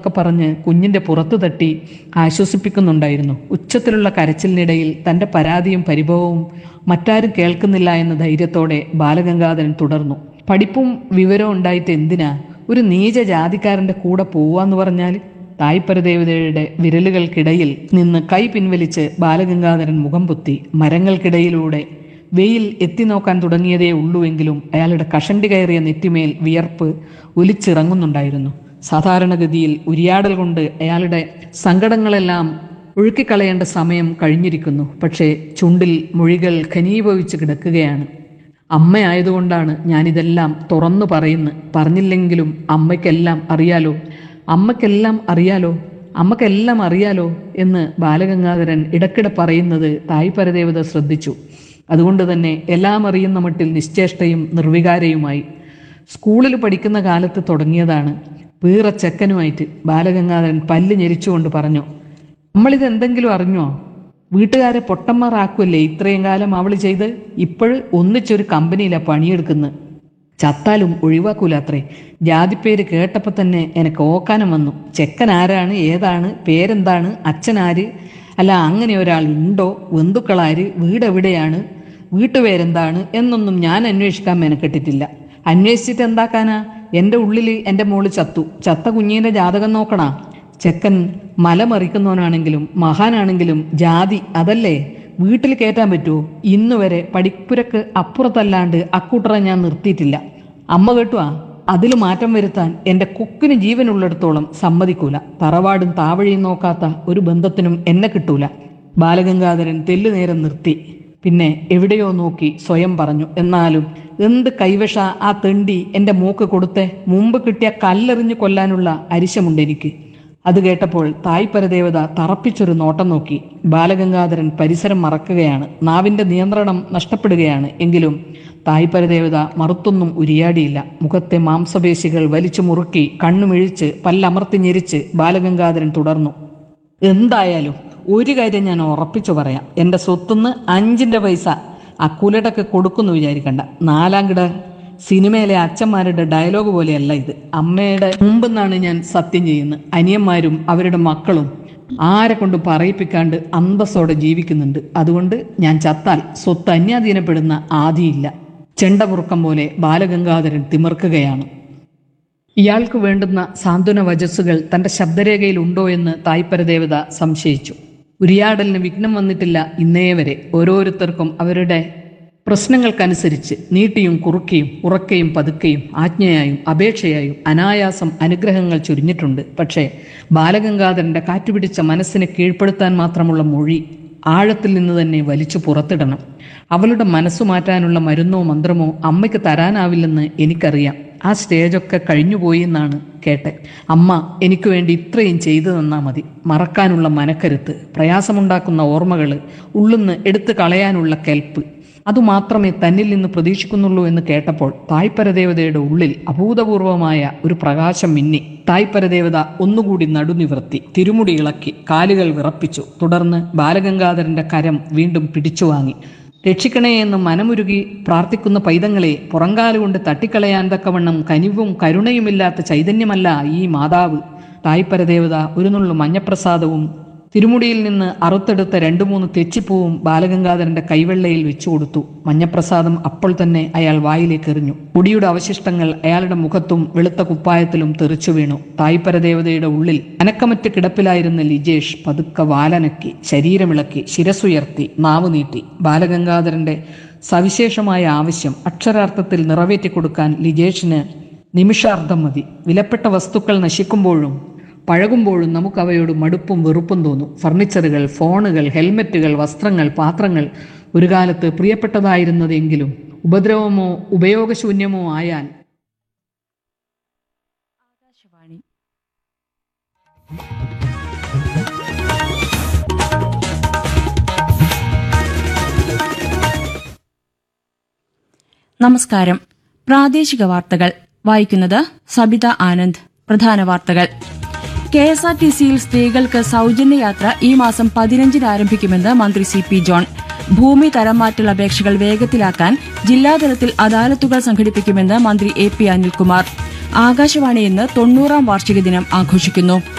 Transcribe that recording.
എന്നൊക്കെ പറഞ്ഞ് കുഞ്ഞിന്റെ പുറത്തു തട്ടി ആശ്വസിപ്പിക്കുന്നുണ്ടായിരുന്നു ഉച്ചത്തിലുള്ള കരച്ചിലിനിടയിൽ തന്റെ പരാതിയും പരിഭവവും മറ്റാരും കേൾക്കുന്നില്ല എന്ന ധൈര്യത്തോടെ ബാലഗംഗാധരൻ തുടർന്നു പഠിപ്പും വിവരവും ഉണ്ടായിട്ട് എന്തിനാ ഒരു നീച ജാതിക്കാരന്റെ കൂടെ പോവാന്ന് പറഞ്ഞാൽ തായ്പരദേവതയുടെ വിരലുകൾക്കിടയിൽ നിന്ന് കൈ പിൻവലിച്ച് ബാലഗംഗാധരൻ മുഖം പൊത്തി മരങ്ങൾക്കിടയിലൂടെ വെയിൽ എത്തി നോക്കാൻ തുടങ്ങിയതേ ഉള്ളുവെങ്കിലും അയാളുടെ കഷണ്ടി കയറിയ നെറ്റിമേൽ വിയർപ്പ് ഒലിച്ചിറങ്ങുന്നുണ്ടായിരുന്നു സാധാരണഗതിയിൽ ഉരിയാടൽ കൊണ്ട് അയാളുടെ സങ്കടങ്ങളെല്ലാം ഒഴുക്കിക്കളയേണ്ട സമയം കഴിഞ്ഞിരിക്കുന്നു പക്ഷേ ചുണ്ടിൽ മൊഴികൾ ഘനീഭവിച്ച് കിടക്കുകയാണ് അമ്മയായതുകൊണ്ടാണ് ഞാനിതെല്ലാം തുറന്നു പറയുന്നു പറഞ്ഞില്ലെങ്കിലും അമ്മയ്ക്കെല്ലാം അറിയാലോ അമ്മയ്ക്കെല്ലാം അറിയാലോ അമ്മക്കെല്ലാം അറിയാലോ എന്ന് ബാലഗംഗാധരൻ ഇടയ്ക്കിടെ പറയുന്നത് തായ് പരദേവത ശ്രദ്ധിച്ചു അതുകൊണ്ട് തന്നെ എല്ലാം അറിയുന്ന മട്ടിൽ നിശ്ചേഷ്ടയും നിർവികാരയുമായി സ്കൂളിൽ പഠിക്കുന്ന കാലത്ത് തുടങ്ങിയതാണ് വീറ ചെക്കനുമായിട്ട് ബാലഗംഗാധരൻ പല്ല് ഞെരിച്ചുകൊണ്ട് പറഞ്ഞു നമ്മളിത് എന്തെങ്കിലും അറിഞ്ഞോ വീട്ടുകാരെ പൊട്ടന്മാരാക്കുമല്ലേ ഇത്രയും കാലം അവൾ ചെയ്ത് ഇപ്പോഴ് ഒന്നിച്ചൊരു കമ്പനിയിലാണ് പണിയെടുക്കുന്നത് ചത്താലും ഒഴിവാക്കൂലത്രേ ജാതിപ്പേര് കേട്ടപ്പോൾ തന്നെ എനിക്ക് ഓക്കാനം വന്നു ചെക്കൻ ആരാണ് ഏതാണ് പേരെന്താണ് അച്ഛനാര് അല്ല അങ്ങനെ ഒരാൾ ഉണ്ടോ ബന്ധുക്കളാര് വീടെവിടെയാണ് വീട്ടുപേരെന്താണ് എന്നൊന്നും ഞാൻ അന്വേഷിക്കാൻ മെനക്കെട്ടിട്ടില്ല അന്വേഷിച്ചിട്ട് എന്താക്കാനാ എൻ്റെ ഉള്ളിൽ എൻ്റെ മോള് ചത്തു ചത്ത കുഞ്ഞിൻ്റെ ജാതകം നോക്കണാ ചെക്കൻ മലമറിക്കുന്നവനാണെങ്കിലും മഹാനാണെങ്കിലും ജാതി അതല്ലേ വീട്ടിൽ കയറ്റാൻ പറ്റുമോ ഇന്ന് വരെ പഠിപ്പുരക്ക് അപ്പുറത്തല്ലാണ്ട് അക്കൂട്ടറെ ഞാൻ നിർത്തിയിട്ടില്ല അമ്മ കേട്ടുവാ അതിൽ മാറ്റം വരുത്താൻ എൻ്റെ കൊക്കിന് ജീവനുള്ളിടത്തോളം സമ്മതിക്കൂല തറവാടും താവഴിയും നോക്കാത്ത ഒരു ബന്ധത്തിനും എന്നെ കിട്ടൂല ബാലഗംഗാധരൻ തെല്ലുനേരം നിർത്തി പിന്നെ എവിടെയോ നോക്കി സ്വയം പറഞ്ഞു എന്നാലും എന്ത് കൈവശ ആ തെണ്ടി എൻ്റെ മൂക്ക് കൊടുത്തേ മുമ്പ് കിട്ടിയ കല്ലെറിഞ്ഞു കൊല്ലാനുള്ള അരിശമുണ്ട് എനിക്ക് അത് കേട്ടപ്പോൾ തായ് പരദേവത തറപ്പിച്ചൊരു നോട്ടം നോക്കി ബാലഗംഗാധരൻ പരിസരം മറക്കുകയാണ് നാവിന്റെ നിയന്ത്രണം നഷ്ടപ്പെടുകയാണ് എങ്കിലും തായ് പരദേവത മറുത്തൊന്നും ഉരിയാടിയില്ല മുഖത്തെ മാംസപേശികൾ വലിച്ചു മുറുക്കി കണ്ണുമിഴിച്ച് പല്ലമർത്തി ഞെരിച്ച് ബാലഗംഗാധരൻ തുടർന്നു എന്തായാലും ഒരു കാര്യം ഞാൻ ഉറപ്പിച്ചു പറയാം എൻ്റെ സ്വത്തുനിന്ന് അഞ്ചിൻ്റെ പൈസ അക്കുലടക്ക് കൊടുക്കുന്നു വിചാരിക്കണ്ട നാലാം കിട സിനിമയിലെ അച്ഛന്മാരുടെ ഡയലോഗ് പോലെയല്ല ഇത് അമ്മയുടെ മുമ്പെന്നാണ് ഞാൻ സത്യം ചെയ്യുന്നത് അനിയന്മാരും അവരുടെ മക്കളും ആരെ കൊണ്ട് പറയിപ്പിക്കാണ്ട് അന്തസ്സോടെ ജീവിക്കുന്നുണ്ട് അതുകൊണ്ട് ഞാൻ ചത്താൽ സ്വത്ത് അന്യാധീനപ്പെടുന്ന ആദിയില്ല ചെണ്ടപുറുക്കം പോലെ ബാലഗംഗാധരൻ തിമിർക്കുകയാണ് ഇയാൾക്ക് വേണ്ടുന്ന സാന്ത്വന വചസ്സുകൾ തന്റെ ശബ്ദരേഖയിൽ ഉണ്ടോ എന്ന് തായ്പരദേവത സംശയിച്ചു ഉരിയാടലിന് വിഘ്നം വന്നിട്ടില്ല ഇന്നേ വരെ ഓരോരുത്തർക്കും അവരുടെ പ്രശ്നങ്ങൾക്കനുസരിച്ച് നീട്ടിയും കുറുക്കിയും ഉറക്കയും പതുക്കെയും ആജ്ഞയായും അപേക്ഷയായും അനായാസം അനുഗ്രഹങ്ങൾ ചുരിഞ്ഞിട്ടുണ്ട് പക്ഷേ ബാലഗംഗാധരന്റെ കാറ്റുപിടിച്ച മനസ്സിനെ കീഴ്പ്പെടുത്താൻ മാത്രമുള്ള മൊഴി ആഴത്തിൽ നിന്ന് തന്നെ വലിച്ചു പുറത്തിടണം അവളുടെ മനസ്സു മാറ്റാനുള്ള മരുന്നോ മന്ത്രമോ അമ്മയ്ക്ക് തരാനാവില്ലെന്ന് എനിക്കറിയാം ആ സ്റ്റേജൊക്കെ കഴിഞ്ഞുപോയി എന്നാണ് കേട്ടെ അമ്മ എനിക്ക് വേണ്ടി ഇത്രയും ചെയ്തു തന്നാ മതി മറക്കാനുള്ള മനക്കരുത്ത് പ്രയാസമുണ്ടാക്കുന്ന ഓർമ്മകൾ ഉള്ളുന്ന് എടുത്തു കളയാനുള്ള കെൽപ്പ് അതുമാത്രമേ തന്നിൽ നിന്ന് പ്രതീക്ഷിക്കുന്നുള്ളൂ എന്ന് കേട്ടപ്പോൾ തായ്പരദേവതയുടെ ഉള്ളിൽ അഭൂതപൂർവമായ ഒരു പ്രകാശം മിന്നി തായ്പരദേവത ഒന്നുകൂടി നടുനിവർത്തി തിരുമുടി ഇളക്കി കാലുകൾ വിറപ്പിച്ചു തുടർന്ന് ബാലഗംഗാധരന്റെ കരം വീണ്ടും പിടിച്ചു വാങ്ങി രക്ഷിക്കണേ എന്ന് മനമുരുകി പ്രാർത്ഥിക്കുന്ന പൈതങ്ങളെ പുറങ്കാലുകൊണ്ട് തട്ടിക്കളയാൻ തക്കവണ്ണം കനിവും കരുണയുമില്ലാത്ത ചൈതന്യമല്ല ഈ മാതാവ് തായ്പരദേവത ഒരു നുള്ളു മഞ്ഞപ്രസാദവും തിരുമുടിയിൽ നിന്ന് അറുത്തെടുത്ത രണ്ടു മൂന്ന് തെച്ചിപ്പൂവും ബാലഗംഗാധരന്റെ കൈവെള്ളയിൽ വെച്ചു കൊടുത്തു മഞ്ഞപ്രസാദം അപ്പോൾ തന്നെ അയാൾ വായിലേക്ക് എറിഞ്ഞു പൊടിയുടെ അവശിഷ്ടങ്ങൾ അയാളുടെ മുഖത്തും വെളുത്ത കുപ്പായത്തിലും തെറിച്ചു വീണു തായ്പരദേവതയുടെ ഉള്ളിൽ അനക്കമറ്റ് കിടപ്പിലായിരുന്ന ലിജേഷ് പതുക്കെ വാലനക്കി ശരീരമിളക്കി ശിരസുയർത്തി നാവ് നീട്ടി ബാലഗംഗാധരന്റെ സവിശേഷമായ ആവശ്യം അക്ഷരാർത്ഥത്തിൽ നിറവേറ്റി കൊടുക്കാൻ ലിജേഷിന് നിമിഷാർദ്ധം മതി വിലപ്പെട്ട വസ്തുക്കൾ നശിക്കുമ്പോഴും പഴകുമ്പോഴും നമുക്ക് അവയോട് മടുപ്പും വെറുപ്പും തോന്നും ഫർണിച്ചറുകൾ ഫോണുകൾ ഹെൽമറ്റുകൾ വസ്ത്രങ്ങൾ പാത്രങ്ങൾ ഒരു കാലത്ത് പ്രിയപ്പെട്ടതായിരുന്നതെങ്കിലും ഉപദ്രവമോ ഉപയോഗശൂന്യമോ ആയാൽ നമസ്കാരം പ്രാദേശിക വാർത്തകൾ വായിക്കുന്നത് സബിത ആനന്ദ് പ്രധാന വാർത്തകൾ കെ എസ് ആർ ടി സിയിൽ സ്ത്രീകൾക്ക് സൗജന്യ യാത്ര ഈ മാസം പതിനഞ്ചിന് ആരംഭിക്കുമെന്ന് മന്ത്രി സി പി ജോൺ ഭൂമി തരം മാറ്റൽ അപേക്ഷകൾ വേഗത്തിലാക്കാൻ ജില്ലാതലത്തിൽ അദാലത്തുകൾ സംഘടിപ്പിക്കുമെന്ന് മന്ത്രി എ പി അനിൽകുമാർ ആകാശവാണി ഇന്ന് തൊണ്ണൂറാം വാർഷിക ദിനം ആഘോഷിക്കുന്നു